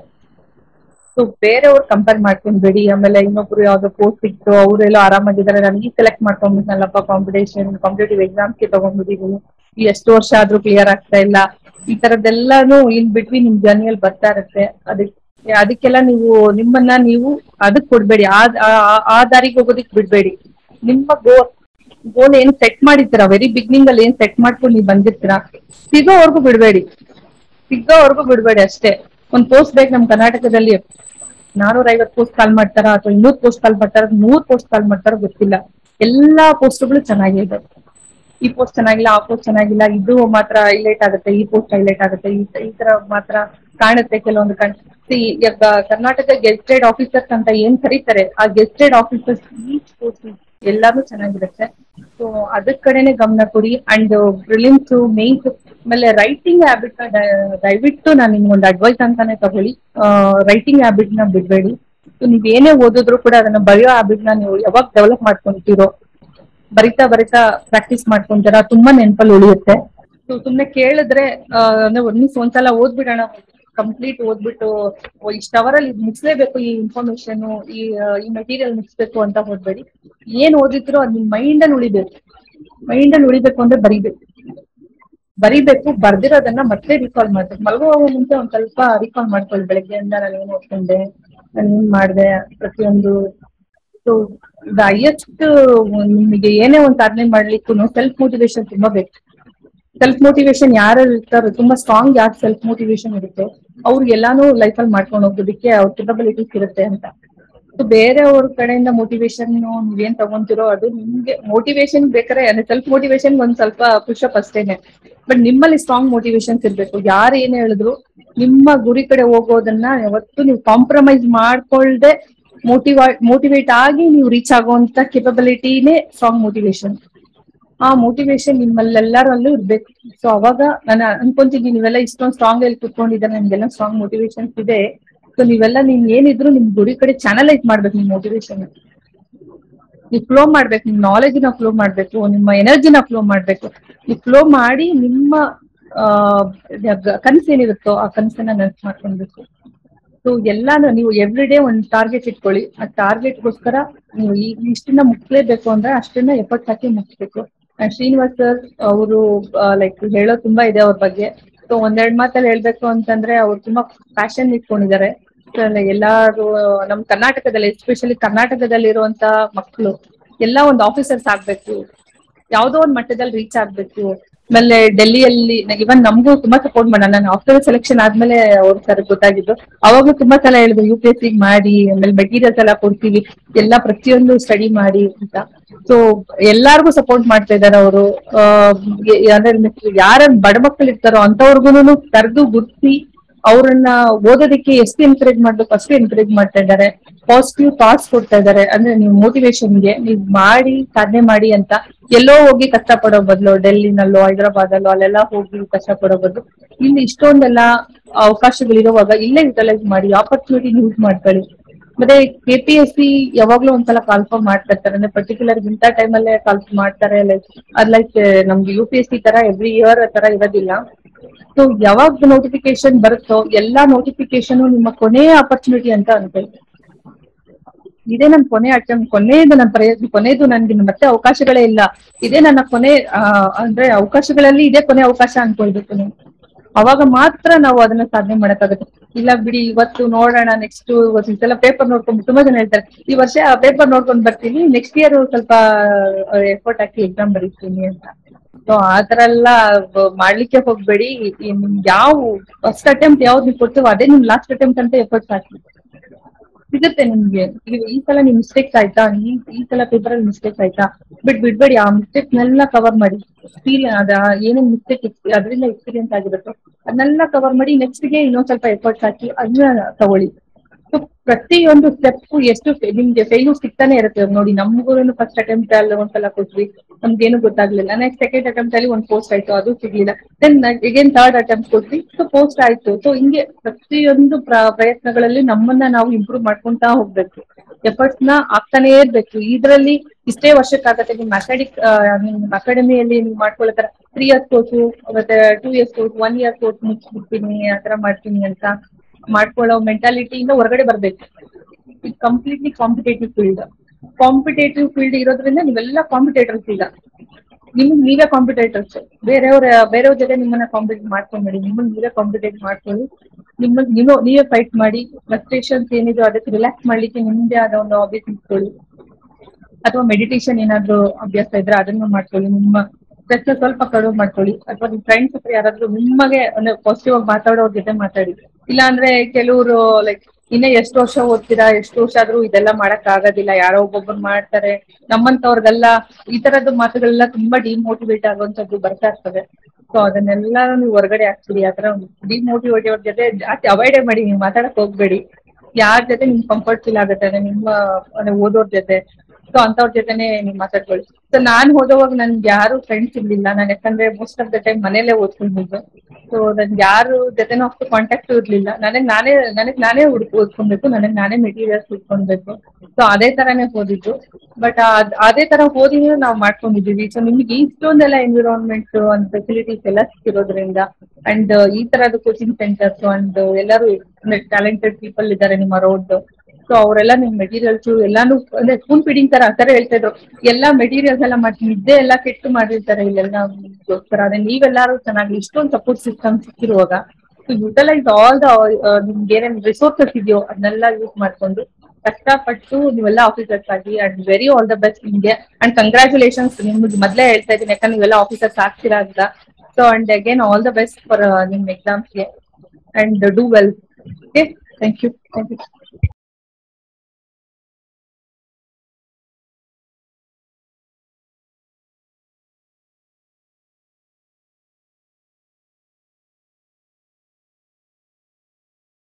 Speaker 1: ಸೊ ಬೇರೆಯವ್ರು ಕಂಪೇರ್ ಮಾಡ್ಕೊಂಡ್ಬೇಡಿ ಆಮೇಲೆ ಇನ್ನೊಬ್ರು ಯಾವ್ದೋ ಪೋಸ್ಟ್ ಸಿಕ್ತು ಅವರೆಲ್ಲ ಆರಾಮಾಗಿದ್ದಾರೆ ನಾನು ಈ ಸೆಲೆಕ್ಟ್ ಮಾಡ್ಕೊಂಡ್ಬಿಟ್ನಲ್ಲಪ್ಪ ಕಾಂಪಿಟೇಷನ್ ಕಾಂಪಿಟೇಟಿವ್ ಎಕ್ಸಾಮ್ಸ್ಗೆ ತಗೊಂಡ್ಬಿಟ್ಟಿದ್ದೀನಿ ಈ ಎಷ್ಟು ವರ್ಷ ಆದ್ರೂ ಕ್ಲಿಯರ್ ಆಗ್ತಾ ಇಲ್ಲ ಈ ತರದ್ದೆಲ್ಲಾನು ಇನ್ ಬಿಟ್ವೀನ್ ನಿಮ್ ಜರ್ನಿಯಲ್ಲಿ ಬರ್ತಾ ಇರುತ್ತೆ ಅದಕ್ಕೆ ಅದಕ್ಕೆಲ್ಲ ನೀವು ನಿಮ್ಮನ್ನ ನೀವು ಅದಕ್ ಕೊಡ್ಬೇಡಿ ಆ ಆ- ಆ ದಾರಿಗೆ ಹೋಗೋದಕ್ ಬಿಡ್ಬೇಡಿ ನಿಮ್ಮ ಗೋಲ್ ಗೋಲ್ ಏನ್ ಸೆಟ್ ಮಾಡಿರ್ತೀರಾ ವೆರಿ ಬಿಗ್ನಿಂಗ್ ಅಲ್ಲಿ ಏನ್ ಸೆಟ್ ಮಾಡ್ಕೊಂಡು ನೀವು ಬಂದಿರ್ತೀರಾ ಸಿಗೋವರೆಗೂ ಬಿಡ್ಬೇಡಿ ಸಿಗೋವರೆಗೂ ಬಿಡ್ಬೇಡಿ ಅಷ್ಟೇ ಒಂದ್ ಪೋಸ್ಟ್ ಬೇಕು ನಮ್ ಕರ್ನಾಟಕದಲ್ಲಿ ನಾನೂರ ಐವತ್ ಪೋಸ್ಟ್ ಕಾಲ್ ಮಾಡ್ತಾರ ಅಥವಾ ಇನ್ನೂರ್ ಪೋಸ್ಟ್ ಕಾಲ್ ಮಾಡ್ತಾರ ನೂರ್ ಪೋಸ್ಟ್ ಕಾಲ್ ಮಾಡ್ತಾರ ಗೊತ್ತಿಲ್ಲ ಎಲ್ಲಾ ಪೋಸ್ಟ್ಗಳು ಚೆನ್ನಾಗಿದೆ ಈ ಪೋಸ್ಟ್ ಚೆನ್ನಾಗಿಲ್ಲ ಆ ಪೋಸ್ಟ್ ಚೆನ್ನಾಗಿಲ್ಲ ಇದು ಮಾತ್ರ ಹೈಲೈಟ್ ಆಗುತ್ತೆ ಈ ಪೋಸ್ಟ್ ಹೈಲೈಟ್ ಆಗುತ್ತೆ ಈ ಈ ತರ ಮಾತ್ರ ಕಾಣುತ್ತೆ ಕೆಲವೊಂದು ಕಣ್ See, ಈಗ ಕರ್ನಾಟಕ ಗೆಸ್ಟೆಡ್ ಆಫೀಸರ್ಸ್ ಅಂತ ಏನ್ ಕರೀತಾರೆ ಆ ಗೆಸ್ಟೆಡ್ ಆಫೀಸರ್ಸ್ ಈಚ್ ಪೋಸ್ಟ್ ಎಲ್ಲಾನು ಚೆನ್ನಾಗಿರುತ್ತೆ ಸೊ ಅದಕ್ ಕಡೆನೆ ಗಮನ ಕೊಡಿ ಅಂಡ್ ಪ್ರಿಲಿಮ್ಸ್ ಮೇನ್ಸ್ ಆಮೇಲೆ ರೈಟಿಂಗ್ ಹ್ಯಾಬಿಟ್ ದಯವಿಟ್ಟು ನಾನು ನಿಮ್ಗೊಂದು ಅಡ್ವೈಸ್ ಅಂತಾನೆ ತಗೊಳ್ಳಿ ರೈಟಿಂಗ್ ಹ್ಯಾಬಿಟ್ ನ ಬಿಡ್ಬೇಡಿ ಸೊ ನೀವ್ ಏನೇ ಓದಿದ್ರು ಕೂಡ ಅದನ್ನ ಬರೆಯೋ ಹ್ಯಾಬಿಟ್ ನ ನೀವು ಯಾವಾಗ ಡೆವಲಪ್ ಮಾಡ್ಕೊಂತೀರೋ ಬರಿತಾ ಬರಿತಾ ಪ್ರಾಕ್ಟೀಸ್ ಮಾಡ್ಕೊಂತಾರ ತುಂಬಾ ನೆನಪಲ್ಲಿ ಉಳಿಯುತ್ತೆ ಸೊ ಸುಮ್ನೆ ಕೇಳಿದ್ರೆ ಆ, ಅಂದ್ರೆ ಒಂದ್ ನಿಮಿಷ ಒಂದ್ಸಲ ಓದ್ಬಿಡೋಣ ಕಂಪ್ಲೀಟ್ ಓದ್ಬಿಟ್ಟು ಓ, ಇಷ್ಟ ಅವರಲ್ಲಿ ಮುಗಿಸ್ಲೇಬೇಕು ಈ ಇನ್ಫಾರ್ಮೇಶನ್ ಈ ಆ, ಈ ಮೆಟೀರಿಯಲ್ ಮುಗಿಸ್ಬೇಕು ಅಂತ ಹೋಗ್ಬೇಡಿ ಏನ್ ಓದಿದ್ರು ಅದ್ ನಿಮ್ ಮೈಂಡ್ ಅಲ್ಲಿ ಉಳಿಬೇಕು ಮೈಂಡ್ ಅಲ್ಲಿ ಉಳಿಬೇಕು ಅಂದ್ರೆ ಬರಿಬೇಕು ಬರಿಬೇಕು ಬರ್ದಿರೋದನ್ನ ಮತ್ತೆ ರೀಕಾಲ್ ಮಾಡ್ಬೇಕು ಮಲ್ಗೋ ಮುಂಚೆ ಒಂದ್ ಸ್ವಲ್ಪ ರೀಕಾಲ್ ಮಾಡ್ಕೊಳ್ಳಿ ಬೆಳಗ್ಗೆಯಿಂದ ನಾನು ಏನ್ ಓದ್ಕೊಂಡೆ ನಾನು ಏನ್ ಮಾಡ್ದೆ ಪ್ರತಿಯೊಂದು ಸೊ ದ ಹೈಯೆಸ್ಟ್ ನಿಮಗೆ ಏನೇ ಒಂದು ಸಾಧನೆ ಮಾಡ್ಲಿಕ್ಕೂ ಸೆಲ್ಫ್ ಮೋಟಿವೇಶನ್ ತುಂಬಾ ಬೇಕು ಸೆಲ್ಫ್ ಮೋಟಿವೇಶನ್ ಯಾರು ಇರ್ತಾರೋ ತುಂಬಾ ಸ್ಟ್ರಾಂಗ್ ಯಾರು ಸೆಲ್ಫ್ ಮೋಟಿವೇಶನ್ ಇರುತ್ತೆ ಅವ್ರಿಗೆಲ್ಲಾನು ಲೈಫಲ್ಲಿ ಮಾಡ್ಕೊಂಡು ಹೋಗೋದಕ್ಕೆ ಅವ್ರ ಕೆಪಬಿಲಿಟೀಸ್ ಇರುತ್ತೆ ಅಂತ ಸೊ ಬೇರೆಯವ್ರ ಕಡೆಯಿಂದ ಮೋಟಿವೇಶನ್ ನೀವೇನ್ ತಗೊಂತಿರೋ ಅದು ನಿಮ್ಗೆ ಮೋಟಿವೇಶನ್ ಬೇಕಾದ್ರೆ ಸೆಲ್ಫ್ ಮೋಟಿವೇಶನ್ ಒಂದ್ ಸ್ವಲ್ಪ ಪುಷಪ್ ಅಷ್ಟೇನೆ ಬಟ್ ನಿಮ್ಮಲ್ಲಿ ಸ್ಟ್ರಾಂಗ್ ಮೋಟಿವೇಶನ್ಸ್ ಇರ್ಬೇಕು ಯಾರು ಏನ್ ಹೇಳಿದ್ರು ನಿಮ್ಮ ಗುರಿ ಕಡೆ ಹೋಗೋದನ್ನ ಯಾವತ್ತು ನೀವು ಕಾಂಪ್ರಮೈಸ್ ಮಾಡ್ಕೊಳ್ದೆ ಮೋಟಿವೇ ಮೋಟಿವೇಟ್ ಆಗಿ ನೀವು ರೀಚ್ ಆಗುವಂತ ಕೆಪಬಿಲಿಟಿನೇ ಸ್ಟ್ರಾಂಗ್ ಮೋಟಿವೇಶನ್ ಆ ಮೋಟಿವೇಶನ್ ನಿಮ್ಮಲ್ಲೆಲ್ಲರಲ್ಲೂ ಇರ್ಬೇಕು ಸೊ ಅವಾಗ ನಾನು ಅನ್ಕೊಂತೀನಿ ನೀವೆಲ್ಲ ಇಷ್ಟೊಂದು ಸ್ಟ್ರಾಂಗ್ ಆಗಿ ಕುತ್ಕೊಂಡಿದ್ದಾರೆ ನಿಮ್ಗೆಲ್ಲ ಸ್ಟ್ರಾಂಗ್ ಮೋಟಿವೇಶನ್ಸ್ ಇದೆ ಸೊ ನೀವೆಲ್ಲ ನಿಮ್ ಏನಿದ್ರು ನಿಮ್ ಗುರಿ ಕಡೆ ಚಾನಲೈಸ್ ಮಾಡ್ಬೇಕು ನಿಮ್ ಮೋಟಿವೇಶನ್ ನೀವು ಫ್ಲೋ ಮಾಡ್ಬೇಕು ನಿಮ್ ನಾಲೆಜ್ ನ ಫ್ಲೋ ಮಾಡ್ಬೇಕು ನಿಮ್ಮ ಎನರ್ಜಿನ ಫ್ಲೋ ಮಾಡ್ಬೇಕು ನೀವು ಫ್ಲೋ ಮಾಡಿ ನಿಮ್ಮ ಆ ಕನಸೇನಿರುತ್ತೋ ಆ ಕನಸನ್ನ ನೆನಪು ಮಾಡ್ಕೊಳ್ಬೇಕು ಸೊ ಎಲ್ಲಾನು ನೀವು ಎವ್ರಿ ಡೇ ಒಂದು ಟಾರ್ಗೆಟ್ ಇಟ್ಕೊಳ್ಳಿ ಆ ಟಾರ್ಗೆಟ್ಗೋಸ್ಕರ ನೀವು ಈ ಇಷ್ಟನ್ನ ಮುಗಿಸ್ಲೇಬೇಕು ಅಂದ್ರೆ ಅಷ್ಟನ್ನ ಎಫರ್ಟ್ ಹಾಕಿ ಮುಗಿಸ್ಬೇಕು And ಶ್ರೀನಿವಾಸ್ ಸರ್ ಅವರು ಲೈಕ್ ಹೇಳೋ ತುಂಬಾ ಇದೆ ಅವ್ರ ಬಗ್ಗೆ ಸೊ ಒಂದೆರಡ್ ಮಾತಲ್ಲಿ ಹೇಳ್ಬೇಕು ಅಂತಂದ್ರೆ ಅವ್ರು ತುಂಬಾ ಪ್ಯಾಷನ್ ಇಟ್ಕೊಂಡಿದ್ದಾರೆ So, ಎಲ್ಲಾರು ನಮ್ ಕರ್ನಾಟಕದಲ್ಲಿ ಎಸ್ಪೆಷಲಿ ಕರ್ನಾಟಕದಲ್ಲಿ ಇರುವಂತ ಮಕ್ಕಳು ಎಲ್ಲ ಒಂದು ಆಫೀಸರ್ಸ್ ಆಗ್ಬೇಕು ಯಾವ್ದೋ ಒಂದ್ ಮಟ್ಟದಲ್ಲಿ ರೀಚ್ ಆಗ್ಬೇಕು ಆಮೇಲೆ ಡೆಲ್ಲಿಯಲ್ಲಿ ಇವನ್ ನಮಗೂ ತುಂಬಾ ಸಪೋರ್ಟ್ ಮಾಡೋಣ ನಾನು ಆಫ್ಟರ್ ಸೆಲೆಕ್ಷನ್ ಆದ್ಮೇಲೆ ಅವ್ರ ಸರ್ ಗೊತ್ತಾಗಿದ್ದು ಅವಾಗ್ಲೂ ತುಂಬಾ ಸಲ ಹೇಳಿದ್ರು ಯು ಪಿ ಎಸ್ ಸಿ ಮಾಡಿ ಆಮೇಲೆ ಮೆಟೀರಿಯಲ್ಸ್ ಎಲ್ಲ ಕೊಡ್ತೀವಿ ಎಲ್ಲಾ ಪ್ರತಿಯೊಂದು ಸ್ಟಡಿ ಮಾಡಿ ಅಂತ ಸೊ ಎಲ್ಲಾರ್ಗು ಸಪೋರ್ಟ್ ಮಾಡ್ತಾ ಇದಾರೆ ಅವರು ಅಂದ್ರೆ ಯಾರ ಬಡ ಮಕ್ಕಳು ಇರ್ತಾರೋ ಅಂತವ್ರಿಗೂನು ಕರೆದು ಗುರ್ತಿ ಅವ್ರನ್ನ ಓದೋದಕ್ಕೆ ಎಷ್ಟು ಎನ್ಕರೇಜ್ ಮಾಡ್ಬೇಕು ಅಷ್ಟು ಎನ್ಕರೇಜ್ ಮಾಡ್ತಾ ಇದ್ದಾರೆ ಪಾಸಿಟಿವ್ ಥಾಟ್ಸ್ ಕೊಡ್ತಾ ಇದ್ದಾರೆ ಅಂದ್ರೆ ನೀವು ಮೋಟಿವೇಶನ್ಗೆ ನೀವು ಮಾಡಿ ಸಾಧನೆ ಮಾಡಿ ಅಂತ ಎಲ್ಲೋ ಹೋಗಿ ಕಷ್ಟ ಪಡೋ ಬದಲು ಡೆಲ್ಲಿನಲ್ಲೋ ಹೈದರಾಬಾದಲ್ಲೋ ಅಲ್ಲೆಲ್ಲ ಹೋಗಿ ಕಷ್ಟ ಪಡೋ ಬದಲು ಇಲ್ಲಿ ಇಷ್ಟೊಂದೆಲ್ಲ ಅವಕಾಶಗಳಿರುವಾಗ ಇಲ್ಲೇ ಯುಟಿಲೈಸ್ ಮಾಡಿ ಆಪರ್ಚುನಿಟಿ ಯೂಸ್ ಮಾಡ್ಕೊಳ್ಳಿ ಮತ್ತೆ ಕೆ ಪಿ ಎಸ್ ಸಿ ಯಾವಾಗ್ಲೂ ಒಂದ್ಸಲ ಕಾಲ್ಫಾರ್ಮ್ ಮಾಡ್ತಾ ಇರ್ತಾರೆ ಅಂದ್ರೆ ಪರ್ಟಿಕ್ಯುಲರ್ ಇಂಥ ಟೈಮಲ್ಲೇ ಕಾಲ್ಫ್ ಮಾಡ್ತಾರೆ ಲೈಕ್ ಅದ್ ಲೈಕ್ ನಮ್ಗೆ ಯು ಪಿ ಎಸ್ ಸಿ ತರ ಎವ್ರಿ ಇಯರ್ ತರ ಇರೋದಿಲ್ಲ ಸೊ ಯಾವಾಗ ನೋಟಿಫಿಕೇಶನ್ ಬರುತ್ತೋ ಎಲ್ಲಾ ನೋಟಿಫಿಕೇಶನ್ ನಿಮ್ಮ ಕೊನೆಯ ಆಪರ್ಚುನಿಟಿ ಅಂತ ಅನ್ಕೊಳ್ಳಿ ಇದೇ ನನ್ನ ಕೊನೆ ಅಟೆಂಪ್ಟ್ ಕೊನೆಯದು ನನ್ನ ಪ್ರಯತ್ನ ಕೊನೆಯದು ನನ್ಗೆ ಮತ್ತೆ ಅವಕಾಶಗಳೇ ಇಲ್ಲ ಇದೇ ನನ್ನ ಕೊನೆ ಆ, ಅಂದ್ರೆ ಅವಕಾಶಗಳಲ್ಲಿ ಇದೇ ಕೊನೆ ಅವಕಾಶ ಅನ್ಕೊಳ್ಬೇಕು ನೀವು ಅವಾಗ ಮಾತ್ರ ನಾವು ಅದನ್ನ ಸಾಧನೆ ಮಾಡಕ್ಕಾಗುತ್ತೆ ಇಲ್ಲ ಬಿಡಿ ಇವತ್ತು ನೋಡೋಣ ನೆಕ್ಸ್ಟ್ ಇದೆಲ್ಲ ಪೇಪರ್ ನೋಡ್ಕೊಂಡು ತುಂಬಾ ಜನ ಹೇಳ್ತಾರೆ ಈ ವರ್ಷ ಪೇಪರ್ ನೋಡ್ಕೊಂಡ್ ಬರ್ತೀನಿ ನೆಕ್ಸ್ಟ್ ಇಯರ್ ಸ್ವಲ್ಪ ಎಫರ್ಟ್ ಹಾಕಿ ಎಕ್ಸಾಮ್ ಬರೀತೀನಿ ಅಂತ ಸೊ ಆತರ ಎಲ್ಲ ಬ- ಮಾಡ್ಲಿಕ್ಕೆ ಹೋಗ್ಬೇಡಿ ಈ ನಿಮ್ಗೆ ಯಾವ ಫಸ್ಟ್ ಅಟೆಂಪ್ಟ್ ಯಾವ್ದು ನೀವು ಕೊಡ್ತೀವೋ ಅದೇ ನಿಮ್ ಲಾಸ್ಟ್ ಅಟೆಂಪ್ಟ್ ಅಂತ ಎಫರ್ಟ್ಸ್ ಹಾಕಿ ಸಿಗುತ್ತೆ ನಿಮ್ಗೆ ಈಗ ಈ ಸಲ ನಿಮ್ ಮಿಸ್ಟೇಕ್ಸ್ ಆಯ್ತಾ ಈ ಈ ಸಲ ಪೇಪರ್ ಅಲ್ಲಿ ಮಿಸ್ಟೇಕ್ಸ್ ಆಯ್ತಾ ಬಿಟ್ ಬಿಡ್ಬೇಡಿ ಆ ಮಿಸ್ಟೇಕ್ಸ್ ನೆಲ್ಲ ಕವರ್ ಮಾಡಿ ಫೀಲ್ ಅದ ಏನೇನ್ ಮಿಸ್ಟೇಕ್ ಅದರಿಂದ ಎಕ್ಸ್ಪೀರಿಯನ್ಸ್ ಆಗಿರುತ್ತೋ ಅದನ್ನೆಲ್ಲ ಕವರ್ ಮಾಡಿ ನೆಕ್ಸ್ಟ್ ಗೆ ಇನ್ನೊಂದ್ ಸ್ವಲ್ಪ ಎಫರ್ಟ್ಸ್ ಹಾಕಿ ಅದನ್ನ ತಗೊಳ್ಳಿ ಸೊ ಪ್ರತಿಯೊಂದು ಸ್ಟೆಪ್ ಎಷ್ಟು ಫೆ- ನಿಮ್ಗೆ ಫೇಲ್ಯೂರ್ ಸಿಗ್ತಾನೆ ಇರುತ್ತೆ ಇವಾಗ ನೋಡಿ ನಮ್ಗೂ ಫಸ್ಟ್ ಅಟೆಂಪ್ಟ್ ಅಲ್ಲಿ ಒಂದ್ಸಲ ಕೊಟ್ವಿ ನಮ್ಗೇನು ಗೊತ್ತಾಗ್ಲಿಲ್ಲ ನೆಕ್ಸ್ಟ್ ಸೆಕೆಂಡ್ ಅಟೆಂಪ್ಟ್ ಅಲ್ಲಿ ಒಂದ್ ಪೋಸ್ಟ್ ಆಯ್ತು ಅದು ಸಿಗ್ಲಿಲ್ಲ ದೆನ್ ಅಗೇನ್ ಥರ್ಡ್ ಅಟೆಂಪ್ಟ್ ಕೊಟ್ವಿ ಸೊ ಪೋಸ್ಟ್ ಆಯ್ತು ಸೊ ಹಿಂಗೆ ಪ್ರತಿಯೊಂದು ಪ್ರ- ಪ್ರಯತ್ನಗಳಲ್ಲಿ ನಮ್ಮನ್ನ ನಾವು ಇಂಪ್ರೂವ್ ಮಾಡ್ಕೊಂತಾ ಹೋಗ್ಬೇಕು ಎಫರ್ಟ್ಸ್ ನ ಆಗ್ತಾನೆ ಇರ್ಬೇಕು ಇದ್ರಲ್ಲಿ ಇಷ್ಟೇ ವರ್ಷಕ್ಕಾಗತ್ತೆ ನಿಮ್ ಅಕಾಡಿಕ್ ನಿಮ್ ಅಕಾಡೆಮಿಯಲ್ಲಿ ನೀವು ಮಾಡ್ಕೊಳ್ಳೋ ತರ ತ್ರೀ ಇಯರ್ಸ್ ಕೋರ್ಸು ಮತ್ತೆ two years course one year course ಮುಗಿಸ್ಬಿಡ್ತೀನಿ ಆತರ ಮಾಡ್ತೀನಿ ಅಂತ ಮಾಡ್ಕೊಳ್ಳೋ ಮೆಂಟಾಲಿಟಿಯಿಂದ ಹೊರಗಡೆ ಬರ್ಬೇಕು ಇದು completely competitive field competitive field ಇರೋದ್ರಿಂದ ನೀವೆಲ್ಲ ಕಾಂಪಿಟೇಟರ್ಸ್ ಈಗ ನಿಮ್ಗೆ ನೀವೇ ಕಾಂಪಿಟೇಟರ್ಸ್ ಬೇರೆಯವ್ರ ಬೇರೆಯವ್ರ ಜೊತೆ ನಿಮ್ಮನ್ನ ಕಾಂಪಿಟೇಟ್ ಮಾಡ್ಕೊಂಬೇಡಿ ನಿಮ್ಮನ್ನ ನೀವೇ ಕಾಂಪಿಟೇಟ್ ಮಾಡ್ಕೊಳ್ಳಿ ನಿಮ್ಮಗ್ ನೀವು ನೀವೇ ಫೈಟ್ ಮಾಡಿ ಫ್ರಸ್ಟ್ರೇಷನ್ಸ್ ಏನಿದೆ ಅದಕ್ಕೆ ರಿಲ್ಯಾಕ್ಸ್ ಮಾಡ್ಲಿಕ್ಕೆ ನಿಮ್ದೇ ಆದ ಒಂದು ಹಾಬೀಸ್ ಇಟ್ಕೊಳ್ಳಿ ಅಥವಾ ಮೆಡಿಟೇಷನ್ ಏನಾದ್ರು ಅಭ್ಯಾಸ ಇದ್ರೆ ಅದನ್ನು ಮಾಡ್ಕೊಳ್ಳಿ ನಿಮ್ಮ ಸ್ಟ್ರೆಸ್ ಸ್ವಲ್ಪ ಕಡಿಮೆ ಮಾಡ್ಕೊಳ್ಳಿ ಅಥವಾ ನಿಮ್ ಫ್ರೆಂಡ್ಸ್ ಹತ್ರ ಯಾರಾದ್ರೂ ನಿಮಗೆ ಅಂದ್ರೆ ಪಾಸಿಟಿವ್ ಆಗಿ ಮಾತಾಡೋರ್ ಜೊತೆ ಮಾತಾಡಿ ಇಲ್ಲ ಅಂದ್ರೆ ಕೆಲವರು ಲೈಕ್ ಇನ್ನೇ ಎಷ್ಟು ವರ್ಷ ಓದ್ತೀರಾ ಎಷ್ಟು ವರ್ಷ ಆದ್ರೂ ಇದೆಲ್ಲ ಮಾಡಕ್ ಆಗೋದಿಲ್ಲ ಯಾರೋ ಒಬ್ಬೊಬ್ರು ಮಾಡ್ತಾರೆ ನಮ್ಮಂತವ್ರಿಗೆಲ್ಲ ಈ ತರದ್ದು ಮಾತುಗಳೆಲ್ಲ ತುಂಬಾ ಡಿಮೋಟಿವೇಟ್ ಆಗುವಂತದ್ದು ಬರ್ತಾ ಇರ್ತದೆ ಸೊ ಅದನ್ನೆಲ್ಲ ನೀವು ಹೊರಗಡೆ ಹಾಕ್ಬಿಡಿ ಆತರ ಡಿಮೋಟಿವೇಟ್ ಅವ್ರ ಜೊತೆ ಜಾಸ್ತಿ ಅವಾಯ್ಡ್ ಮಾಡಿ ನೀವು ಮಾತಾಡಕ್ ಹೋಗ್ಬೇಡಿ ಯಾರ ಜೊತೆ ನಿಮ್ಗೆ ಕಂಫರ್ಟ್ ಫೀಲ್ ಆಗುತ್ತೆ ಅಂದ್ರೆ ನಿಮ್ಮ ಅಂದ್ರೆ ಓದೋರ್ ಜೊತೆ ಸೊ ಅಂತವ್ರ ಜೊತೆನೆ ನೀವ್ ಮಾತಾಡ್ಕೊಳ್ಳಿ ಸೊ ನಾನ್ ಓದೋವಾಗ ನನ್ಗೆ ಯಾರು ಫ್ರೆಂಡ್ಸ್ ಇರ್ಲಿಲ್ಲ ನಾನು ಯಾಕಂದ್ರೆ ಮೋಸ್ಟ್ ಆಫ್ ದ ಟೈಮ್ ಮನೇಲೆ ಓದ್ಕೊಂಡಿದ್ದು ಸೊ ನನ್ಗೆ ಯಾರು ಜೊತೆನೂ ಅಷ್ಟು ಕಾಂಟ್ಯಾಕ್ಟ್ ಇರ್ಲಿಲ್ಲ ನನಗ್ ನಾನೇ ನನಗ್ ನಾನೇ ಹುಡುಕ್ ಓದ್ಕೊಬೇಕು ನನಗ್ ನಾನೇ ಮೆಟೀರಿಯಲ್ಸ್ ಹುಡ್ಕೊಳ್ಬೇಕು ಸೊ ಅದೇ ತರಾನೇ ಓದಿದ್ದು ಬಟ್ ಅದೇ ತರ ಓದಿನೂ ನಾವು ಮಾಡ್ಕೊಂಡಿದೀವಿ ಸೊ ನಿಮ್ಗೆ ಇಷ್ಟೊಂದೆಲ್ಲ ಎನ್ವಿರಾನ್ಮೆಂಟ್ ಅಂಡ್ ಫೆಸಿಲಿಟೀಸ್ ಎಲ್ಲ ಸಿಕ್ಕಿರೋದ್ರಿಂದ ಅಂಡ್ ಈ ತರದ ಕೋಚಿಂಗ್ ಸೆಂಟರ್ಸ್ ಅಂಡ್ ಎಲ್ಲರೂ ಟ್ಯಾಲೆಂಟೆಡ್ ಪೀಪಲ್ ಇದ್ದಾರೆ ನಿಮ್ಮ ರೋಡ್ ಸೊ ಅವರೆಲ್ಲ ನಿಮ್ ಮೆಟೀರಿಯಲ್ಸ್ ಎಲ್ಲಾನು ಅಂದ್ರೆ ಸ್ಪೂನ್ ಫೀಡಿಂಗ್ ತರ ಆತರ ಹೇಳ್ತಾ ಇದ್ರು ಎಲ್ಲಾ ಮೆಟೀರಿಯಲ್ಸ್ ಎಲ್ಲ ಮಾಡಿ ನಿದ್ದೆ ಎಲ್ಲ ಕೆಟ್ಟು ಮಾಡಿರ್ತಾರೆ ಇಲ್ಲೆಲ್ಲ ಗೋಸ್ಕರ ಅದೇ ನೀವೆಲ್ಲಾರು ಚೆನ್ನಾಗಿ ಇಷ್ಟೊಂದು ಸಪೋರ್ಟ್ ಸಿಸ್ಟಮ್ ಸಿಕ್ಕಿರುವಾಗ ಯುಟಿಲೈಸ್ ಆಲ್ ದ ನಿಮ್ಗೆ ಏನೇನ್ ರಿಸೋರ್ಸಸ್ ಇದೆಯೋ ಅದನ್ನೆಲ್ಲ ಯೂಸ್ ಮಾಡ್ಕೊಂಡು ಕಷ್ಟಪಟ್ಟು ನೀವೆಲ್ಲ ಆಫೀಸರ್ಸ್ ಆಗಿ and very all the best ನಿಮ್ಗೆ ಅಂಡ್ ಕಂಗ್ರಾಚುಲೇಷನ್ಸ್ ನಿಮ್ಗೆ ಮೊದ್ಲೇ ಹೇಳ್ತಾ ಇದ್ದೀನಿ ಯಾಕಂದ್ರೆ ನೀವೆಲ್ಲ ಆಫೀಸರ್ಸ್ ಆಗ್ತೀರಾ ಅಂತ so and again all the best for ನಿಮ್ ಎಕ್ಸಾಮ್ಸ್ಗೆ and do well okay thank you thank you